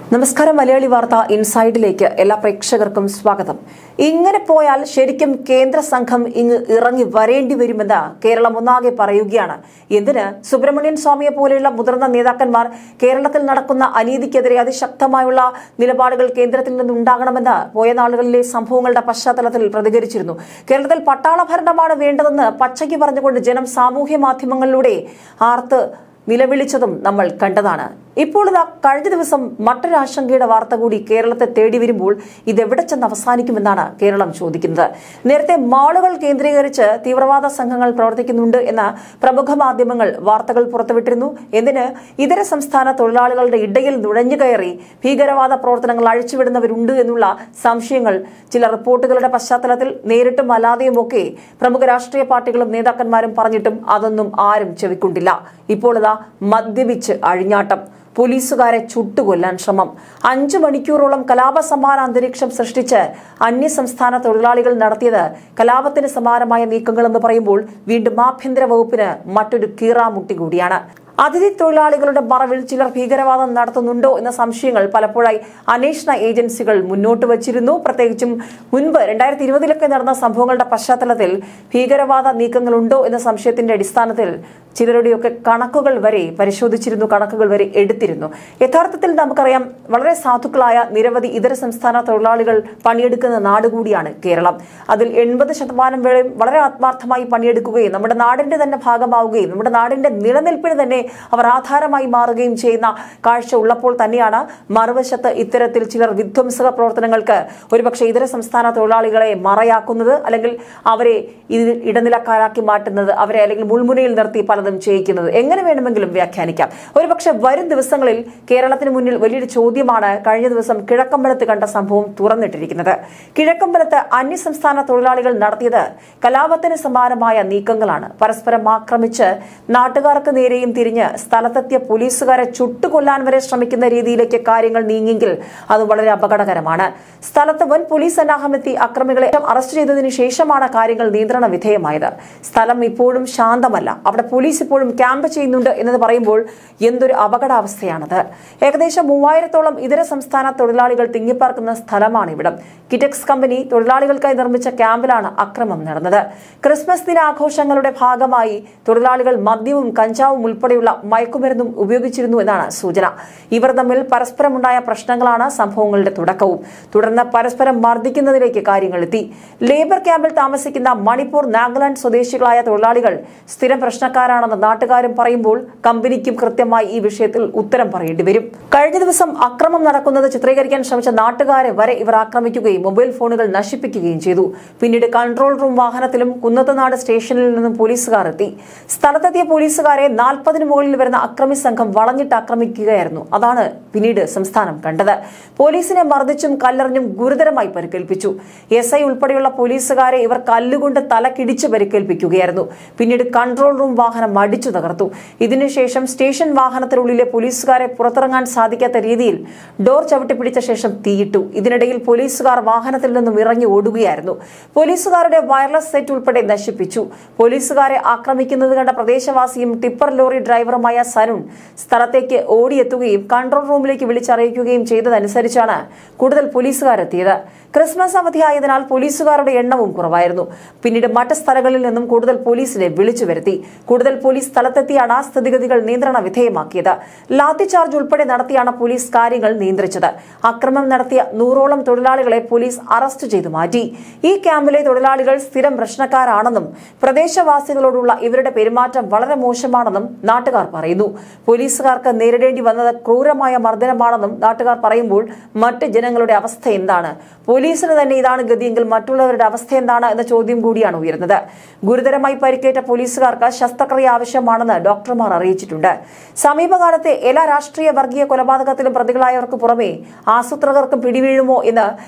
നമസ്കാരം മലയാളി വാർത്ത ഇൻസൈഡിലേക്ക് എല്ലാ പ്രേക്ഷകർക്കും സ്വാഗതം ഇങ്ങനെ പോയാൽ ശരിക്കും കേന്ദ്ര സംഘം ഇങ്ങ് ഇറങ്ങി വരേണ്ടി വരുമെന്ന് കേരളം ഒന്നാകെ പറയുകയാണ് എന്തിന് സുബ്രഹ്മണ്യൻ സ്വാമിയെ പോലെയുള്ള മുതിർന്ന നേതാക്കന്മാർ കേരളത്തിൽ നടക്കുന്ന അനീതിക്കെതിരെ അതിശക്തമായുള്ള നിലപാടുകൾ കേന്ദ്രത്തിൽ നിന്നുണ്ടാകണമെന്ന് പോയ നാളുകളിലെ സംഭവങ്ങളുടെ പശ്ചാത്തലത്തിൽ പ്രതികരിച്ചിരുന്നു കേരളത്തിൽ പട്ടാള ഭരണമാണ് വേണ്ടതെന്ന് പച്ചയ്ക്ക് പറഞ്ഞുകൊണ്ട് ജനം സാമൂഹ്യ മാധ്യമങ്ങളിലൂടെ ആർത്ത് നിലവിളിച്ചതും നമ്മൾ കണ്ടതാണ് ഇപ്പോൾ ഇതാ കഴിഞ്ഞ ദിവസം മറ്റൊരു ആശങ്കയുടെ വാർത്ത കൂടി കേരളത്തെ തേടി വരുമ്പോൾ ഇതെവിടെ ചെന്ന് അവസാനിക്കുമെന്നാണ് കേരളം ചോദിക്കുന്നത് നേരത്തെ മാളുകൾ കേന്ദ്രീകരിച്ച് തീവ്രവാദ സംഘങ്ങൾ പ്രവർത്തിക്കുന്നുണ്ട് എന്ന പ്രമുഖ മാധ്യമങ്ങൾ വാർത്തകൾ പുറത്തുവിട്ടിരുന്നു എന്തിന് ഇതര സംസ്ഥാന തൊഴിലാളികളുടെ ഇടയിൽ നുഴഞ്ഞു കയറി ഭീകരവാദ പ്രവർത്തനങ്ങൾ അഴിച്ചുവിടുന്നവരുണ്ട് എന്നുള്ള സംശയങ്ങൾ ചില റിപ്പോർട്ടുകളുടെ പശ്ചാത്തലത്തിൽ നേരിട്ടും അല്ലാതെയുമൊക്കെ പ്രമുഖ രാഷ്ട്രീയ പാർട്ടികളും നേതാക്കന്മാരും പറഞ്ഞിട്ടും അതൊന്നും ആരും ചെവിക്കൊണ്ടില്ല ഇപ്പോൾ ഇതാ മദ്യപിച്ച് അഴിഞ്ഞാട്ടം പോലീസുകാരെ ചുട്ടുകൊല്ലാൻ ശ്രമം അഞ്ചു മണിക്കൂറോളം കലാപസമാന അന്തരീക്ഷം സൃഷ്ടിച്ച് അന്യസംസ്ഥാന തൊഴിലാളികൾ നടത്തിയത് കലാപത്തിന് സമാനമായ നീക്കങ്ങളെന്ന് പറയുമ്പോൾ വീണ്ടും ആഭ്യന്തര വകുപ്പിന് മറ്റൊരു കീറാമുട്ടി കൂടിയാണ് അതിഥി തൊഴിലാളികളുടെ മറവിൽ ചിലർ ഭീകരവാദം നടത്തുന്നുണ്ടോ എന്ന സംശയങ്ങൾ പലപ്പോഴായി അന്വേഷണ ഏജൻസികൾ മുന്നോട്ട് വച്ചിരുന്നു പ്രത്യേകിച്ചും മുൻപ് രണ്ടായിരത്തി ഇരുപതിലൊക്കെ നടന്ന സംഭവങ്ങളുടെ പശ്ചാത്തലത്തിൽ ഭീകരവാദ നീക്കങ്ങളുണ്ടോ എന്ന സംശയത്തിന്റെ അടിസ്ഥാനത്തിൽ ചിലരുടെയൊക്കെ കണക്കുകൾ വരെ പരിശോധിച്ചിരുന്നു കണക്കുകൾ വരെ എടുത്തിരുന്നു യഥാർത്ഥത്തിൽ നമുക്കറിയാം വളരെ സാധുക്കളായ നിരവധി ഇതര സംസ്ഥാന തൊഴിലാളികൾ പണിയെടുക്കുന്ന നാട് കൂടിയാണ് കേരളം അതിൽ എൺപത് ശതമാനം വേളയും വളരെ ആത്മാർത്ഥമായി പണിയെടുക്കുകയും നമ്മുടെ നാടിന്റെ തന്നെ ഭാഗമാവുകയും നമ്മുടെ നാടിന്റെ നിലനിൽപ്പിന് തന്നെ അവർ ആധാരമായി മാറുകയും ചെയ്യുന്ന കാഴ്ച ഉള്ളപ്പോൾ തന്നെയാണ് മറുവശത്ത് ഇത്തരത്തിൽ ചിലർ വിധ്വംസക പ്രവർത്തനങ്ങൾക്ക് ഒരുപക്ഷെ ഇതര സംസ്ഥാന തൊഴിലാളികളെ മറയാക്കുന്നത് അല്ലെങ്കിൽ അവരെ ഇതിൽ ഇടനിലക്കാരാക്കി മാറ്റുന്നത് അവരെ അല്ലെങ്കിൽ മുൾമുനയിൽ നിർത്തി പലതും ചെയ്യിക്കുന്നത് എങ്ങനെ വേണമെങ്കിലും വ്യാഖ്യാനിക്കാം ഒരുപക്ഷെ വരും ദിവസങ്ങളിൽ കേരളത്തിന് മുന്നിൽ വലിയൊരു ചോദ്യമാണ് കഴിഞ്ഞ ദിവസം കിഴക്കമ്പലത്ത് കണ്ട സംഭവം തുറന്നിട്ടിരിക്കുന്നത് കിഴക്കമ്പലത്ത് അന്യസംസ്ഥാന തൊഴിലാളികൾ നടത്തിയത് കലാപത്തിന് സമാനമായ നീക്കങ്ങളാണ് പരസ്പരം ആക്രമിച്ച് നാട്ടുകാർക്ക് നേരെയും തിരിഞ്ഞ് സ്ഥലത്തെത്തിയ പോലീസുകാരെ ചുട്ടുകൊല്ലാൻ വരെ ശ്രമിക്കുന്ന രീതിയിലേക്ക് കാര്യങ്ങൾ നീങ്ങിയെങ്കിൽ അത് വളരെ അപകടകരമാണ് സ്ഥലത്ത് വൻ പോലീസ് സന്നാഹമെത്തി അക്രമികളെ അറസ്റ്റ് ചെയ്തതിനു ശേഷമാണ് കാര്യങ്ങൾ നിയന്ത്രണ വിധേയമായത് സ്ഥലം ഇപ്പോഴും ശാന്തമല്ല അവിടെ പോലീസ് ഇപ്പോഴും ക്യാമ്പ് ചെയ്യുന്നുണ്ട് എന്നത് പറയുമ്പോൾ എന്തൊരു അപകടാവസ്ഥയാണത് ഏകദേശം മൂവായിരത്തോളം ഇതര സംസ്ഥാന തൊഴിലാളികൾ തിങ്ങിപ്പാർക്കുന്ന സ്ഥലമാണ് ഇവിടം കിറ്റക്സ് കമ്പനി തൊഴിലാളികൾക്കായി നിർമ്മിച്ച ക്യാമ്പിലാണ് അക്രമം നടന്നത് ക്രിസ്മസ് ദിനാഘോഷങ്ങളുടെ ഭാഗമായി തൊഴിലാളികൾ മദ്യവും കഞ്ചാവും ഉൾപ്പെടെയുള്ള മയക്കുമരുന്നും ഉപയോഗിച്ചിരുന്നു എന്നാണ് സൂചന ഇവർ തമ്മിൽ പരസ്പരമുണ്ടായ പ്രശ്നങ്ങളാണ് സംഭവങ്ങളുടെ തുടക്കവും തുടർന്ന് പരസ്പരം മർദ്ദിക്കുന്നതിലേക്ക് കാര്യങ്ങൾ എത്തി ലേബർ ക്യാമ്പിൽ താമസിക്കുന്ന മണിപ്പൂർ നാഗാലാൻഡ് സ്വദേശികളായ തൊഴിലാളികൾ സ്ഥിരം പ്രശ്നക്കാരാണെന്ന് നാട്ടുകാരും പറയുമ്പോൾ കമ്പനിക്കും കൃത്യമായി ഈ വിഷയത്തിൽ ഉത്തരം പറയേണ്ടി വരും കഴിഞ്ഞ ദിവസം അക്രമം നടക്കുന്നത് ചിത്രീകരിക്കാൻ ശ്രമിച്ച നാട്ടുകാരെ വരെ ഇവർ ആക്രമിക്കുകയും മൊബൈൽ ഫോണുകൾ നശിപ്പിക്കുകയും ചെയ്തു പിന്നീട് കൺട്രോൾ റൂം വാഹനത്തിലും കുന്നത്തനാട് സ്റ്റേഷനിൽ നിന്നും പോലീസുകാർ എത്തി സ്ഥലത്തെത്തിയ പോലീസുകാരെ നാൽപ്പതിന് മുകളിൽ വരുന്ന അക്രമി സംഘം വളഞ്ഞിട്ട് ആക്രമിക്കുകയായിരുന്നു അതാണ് പിന്നീട് സംസ്ഥാനം കണ്ടത് പോലീസിനെ മർദ്ദിച്ചും കല്ലെറിഞ്ഞും ഗുരുതരമായി പരിക്കേൽപ്പിച്ചു എസ് ഐ ഉൾപ്പെടെയുള്ള പോലീസുകാരെ ഇവർ കല്ലുകൊണ്ട് തലക്കിടിച്ച് പരിക്കേൽപ്പിക്കുകയായിരുന്നു പിന്നീട് കൺട്രോൾ റൂം വാഹനം അടിച്ചു തകർത്തു ഇതിനുശേഷം സ്റ്റേഷൻ വാഹനത്തിനുള്ളിലെ പോലീസുകാരെ പുറത്തിറങ്ങാൻ സാധിക്കാത്ത രീതിയിൽ ഡോർ ചവിട്ടിപ്പിടിച്ച ശേഷം തീയിട്ടു ഇതിനിടയിൽ പോലീസുകാർ വാഹനത്തിൽ നിന്നും ഇറങ്ങി ഓടുകയായിരുന്നു പോലീസുകാരുടെ വയർലെസ് സെറ്റ് ഉൾപ്പെടെ നശിപ്പിച്ചു പോലീസുകാരെ ആക്രമിക്കുന്നത് കണ്ട പ്രദേശവാസിയും ടിപ്പർ ലോറി ഡ്രൈവറുമായ സനുൺ സ്ഥലത്തേക്ക് ഓടിയെത്തുകയും കൺട്രോൾ റൂമിലേക്ക് വിളിച്ചറിയിക്കുകയും ചെയ്തതനുസരിച്ചാണ് കൂടുതൽ പോലീസുകാരെത്തിയത് ക്രിസ്മസ് അവധിയായതിനാൽ പോലീസുകാരുടെ എണ്ണവും കുറവായിരുന്നു പിന്നീട് മറ്റ് സ്ഥലങ്ങളിൽ നിന്നും കൂടുതൽ പോലീസിനെ വിളിച്ചു വരുത്തി കൂടുതൽ പോലീസ് സ്ഥലത്തെത്തിയാണ് സ്ഥിതിഗതികൾ നിയന്ത്രണ വിധേയമാക്കിയത് ലാത്തി ചാർജ് ഉൾപ്പെടെ നടത്തിയാണ് പോലീസ് കാര്യങ്ങൾ നിയന്ത്രിച്ചത് അക്രമം നടത്തിയ നൂറോളം തൊഴിലാളികളെ പോലീസ് അറസ്റ്റ് ചെയ്തു മാറ്റി ഈ ക്യാമ്പിലെ തൊഴിലാളികൾ സ്ഥിരം പ്രശ്നക്കാരാണെന്നും പ്രദേശവാസികളോടുള്ള ഇവരുടെ പെരുമാറ്റം വളരെ മോശമാണെന്നും നാട്ടുകാർ പറയുന്നു പോലീസുകാർക്ക് നേരിടേണ്ടി വന്നത് ക്രൂരമായ മർദ്ദനമാണെന്നും നാട്ടുകാർ പറയുമ്പോൾ മറ്റ് ജനങ്ങളുടെ അവസ്ഥ എന്താണ് പോലീസിന് തന്നെ ഇതാണ് ഗതിയെങ്കിൽ മറ്റുള്ളവരുടെ അവസ്ഥ എന്താണ് എന്ന ചോദ്യം കൂടിയാണ് ഉയർന്നത് ഗുരുതരമായി പരിക്കേറ്റ പോലീസുകാർക്ക് ശസ്ത്രക്രിയ ആവശ്യമാണെന്ന് ഡോക്ടർമാർ അറിയിച്ചിട്ടുണ്ട് സമീപകാലത്തെ എല്ലാ രാഷ്ട്രീയ വർഗീയ കൊലപാതകത്തിലും പ്രതികളായവർക്ക് പുറമെ ആസൂത്രകർക്കും പിടിവീഴുമോ എന്ന് കേരളം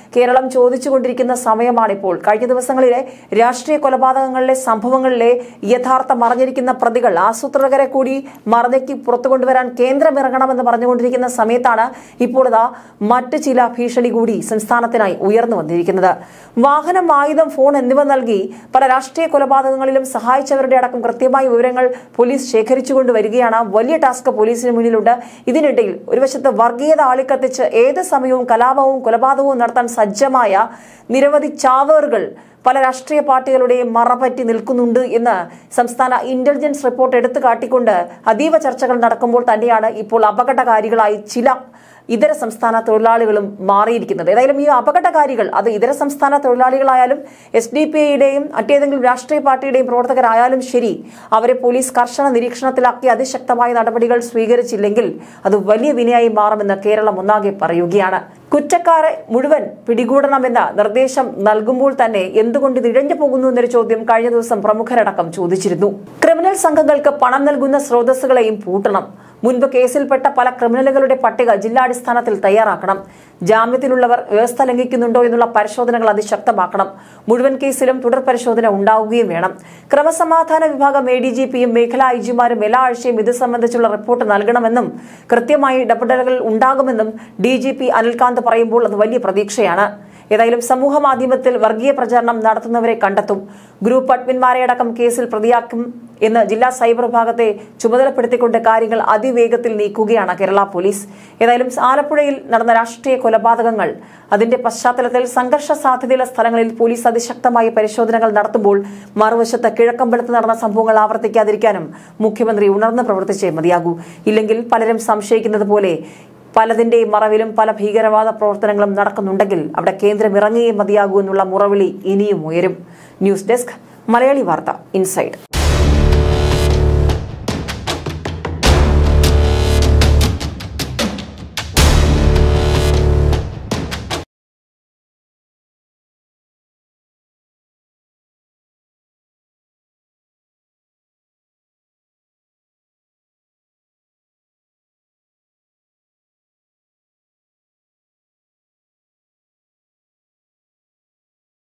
കളം ചോദിച്ചുകൊണ്ടിരിക്കുന്ന സമയമാണിപ്പോൾ കഴിഞ്ഞ ദിവസങ്ങളിലെ രാഷ്ട്രീയ കൊലപാതകങ്ങളിലെ സംഭവങ്ങളിലെ യഥാർത്ഥ മറഞ്ഞിരിക്കുന്ന പ്രതികൾ ആസൂത്രകരെ കൂടി മറന്നേക്ക് പുറത്തു കൊണ്ടുവരാൻ കേന്ദ്രം ഇറങ്ങണമെന്ന് പറഞ്ഞുകൊണ്ടിരിക്കുന്ന സമയത്താണ് ഇപ്പോൾ ഇതാ മറ്റ് ചില ഭീഷണി കൂടി സംസ്ഥാനത്തിനായി ഉയർന്നു വന്നിരിക്കുന്നത് വാഹനം ആയുധം ഫോൺ എന്നിവ നൽകി പല രാഷ്ട്രീയ കൊലപാതകങ്ങളിലും സഹായിച്ചവരുടെ അടക്കം കൃത്യമായ വിവരങ്ങൾ പോലീസ് ശേഖരിച്ചുകൊണ്ട് വരികയാണ് വലിയ ടാസ്ക് പോലീസിന് മുന്നിലുണ്ട് ഇതിനിടയിൽ ഒരു വശത്ത് വർഗീയത ആളിക്കത്തിച്ച് ഏത് സമയവും കലാപവും കൊലപാതകവും നടത്താൻ സജ്ജമായ നിരവധി ചാവേറുകൾ പല രാഷ്ട്രീയ പാർട്ടികളുടെയും മറപറ്റി നിൽക്കുന്നുണ്ട് എന്ന് സംസ്ഥാന ഇന്റലിജൻസ് റിപ്പോർട്ട് എടുത്തു കാട്ടിക്കൊണ്ട് അതീവ ചർച്ചകൾ നടക്കുമ്പോൾ തന്നെയാണ് ഇപ്പോൾ അപകടകാരികളായി ചില ഇതര സംസ്ഥാന തൊഴിലാളികളും മാറിയിരിക്കുന്നത് ഏതായാലും ഈ അപകടകാരികൾ അത് ഇതര സംസ്ഥാന തൊഴിലാളികളായാലും എസ് ഡി പി ഐയുടെയും മറ്റേതെങ്കിലും രാഷ്ട്രീയ പാർട്ടിയുടെയും പ്രവർത്തകരായാലും ശരി അവരെ പോലീസ് കർശന നിരീക്ഷണത്തിലാക്കി അതിശക്തമായ നടപടികൾ സ്വീകരിച്ചില്ലെങ്കിൽ അത് വലിയ വിനയായി മാറുമെന്ന് കേരളം ഒന്നാകെ പറയുകയാണ് കുറ്റക്കാരെ മുഴുവൻ പിടികൂടണമെന്ന നിർദ്ദേശം നൽകുമ്പോൾ തന്നെ എന്തുകൊണ്ട് ഇത് ഇഴഞ്ഞു പോകുന്നു എന്നൊരു ചോദ്യം കഴിഞ്ഞ ദിവസം പ്രമുഖരടക്കം ചോദിച്ചിരുന്നു ക്രിമിനൽ സംഘങ്ങൾക്ക് പണം നൽകുന്ന സ്രോതസ്സുകളെയും പൂട്ടണം മുൻപ് കേസിൽപ്പെട്ട പല ക്രിമിനലുകളുടെ പട്ടിക ജില്ലാടിസ്ഥാനത്തിൽ തയ്യാറാക്കണം ജാമ്യത്തിലുള്ളവർ വ്യവസ്ഥ ലംഘിക്കുന്നുണ്ടോ എന്നുള്ള പരിശോധനകൾ അതിശക്തമാക്കണം മുഴുവൻ കേസിലും തുടർ പരിശോധന ഉണ്ടാവുകയും വേണം ക്രമസമാധാന വിഭാഗം എ ഡി ജി പിയും മേഖലാ ഐ ജിമാരും എല്ലാ ആഴ്ചയും ഇത് സംബന്ധിച്ചുള്ള റിപ്പോർട്ട് നൽകണമെന്നും കൃത്യമായി ഇടപെടലുകൾ ഉണ്ടാകുമെന്നും ഡി ജി പി അനിൽകാന്ത് പറയുമ്പോൾ അത് വലിയ പ്രതീക്ഷയാണ് ഏതായാലും സമൂഹ മാധ്യമത്തിൽ വർഗീയ പ്രചാരണം നടത്തുന്നവരെ കണ്ടെത്തും ഗ്രൂപ്പ് അഡ്മിന്മാരെ അടക്കം കേസിൽ പ്രതിയാക്കും എന്ന് ജില്ലാ സൈബർ വിഭാഗത്തെ ചുമതലപ്പെടുത്തിക്കൊണ്ട് കാര്യങ്ങൾ അതിവേഗത്തിൽ നീക്കുകയാണ് കേരള പോലീസ് ഏതായാലും ആലപ്പുഴയിൽ നടന്ന രാഷ്ട്രീയ കൊലപാതകങ്ങൾ അതിന്റെ പശ്ചാത്തലത്തിൽ സംഘർഷ സാധ്യതയുള്ള സ്ഥലങ്ങളിൽ പോലീസ് അതിശക്തമായ പരിശോധനകൾ നടത്തുമ്പോൾ മറുവശത്ത് കിഴക്കമ്പലത്ത് നടന്ന സംഭവങ്ങൾ ആവർത്തിക്കാതിരിക്കാനും മുഖ്യമന്ത്രി ഉണർന്ന് പ്രവർത്തിച്ചേ മതിയാകൂ ഇല്ലെങ്കിൽ പലരും സംശയിക്കുന്നത് പോലെ പലതിന്റെയും മറവിലും പല ഭീകരവാദ പ്രവർത്തനങ്ങളും നടക്കുന്നുണ്ടെങ്കിൽ അവിടെ കേന്ദ്രം ഇറങ്ങുകയും മതിയാകൂ എന്നുള്ള മുറവിളി ഇനിയും ഉയരും ന്യൂസ് ഡെസ്ക് മലയാളി വാർത്ത ഇൻസൈഡ്